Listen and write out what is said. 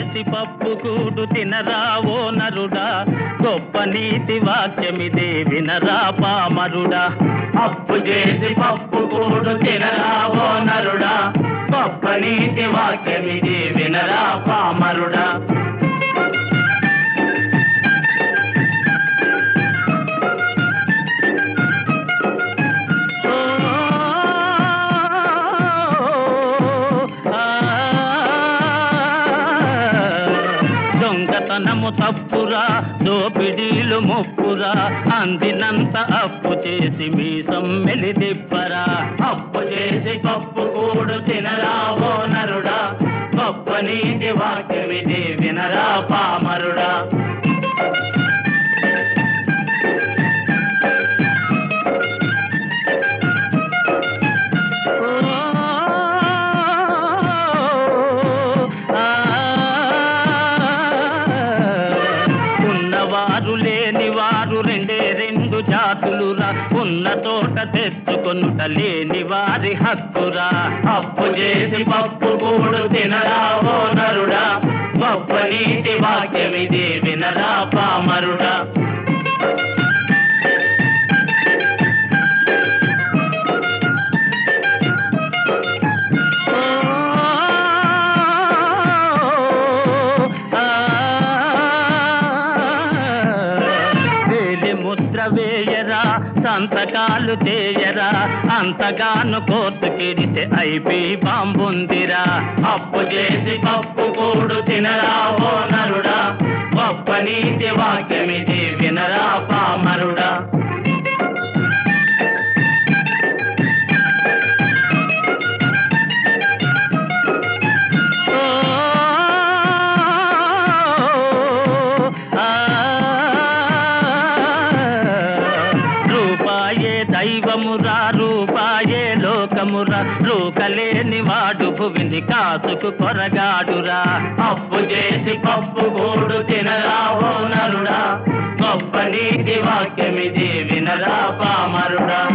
చేసి పప్పు కూడు తినరావో నరుడా గొప్ప నీతి వాక్యమిదే వినరా పామరుడా అప్పు చేసి పప్పు కూడు తినరావో నరుడా గొప్ప నీతి వాక్యమిదే వినరా పామరుడా దొంగతనము తప్పురా దోపిడీలు ముప్పురా అందినంత అప్పు చేసి మీ సమ్మెలి దిప్పరా అప్పు చేసి పప్పు కూడు తినరావో నరుడా గొప్ప నీతి వాక్యమిది వినరా పామరుడా ఉన్నవారు లేని వారు రెండే రెండు జాతులురా ఉన్న తోట తెచ్చుకొనుట లేని వారి హక్కురా అప్పు చేసి పప్పు కూడు తినరావో నరుడా గొప్ప నీతి వాక్యమిది వినరా పామరుడా వేలి ముద్ర వేయరా సంతకాలు చేయరా అంతగాను కోర్టుకెడితే ఐపీ బాంబుందిరా అప్పు చేసి పప్పు కూడు తినరావో నరుడా గొప్ప నీతి వాక్యమిది వినరా పామరుడా రూపాయే దైవమురా రూపాయే లోకమురా రూకలేని వాడు భువిని కాసుకు కొరగాడురా అప్పు చేసి పప్పు కూడు తినరావో నరుడా గొప్ప నీతి వాక్యమిది వినరా పామరుడా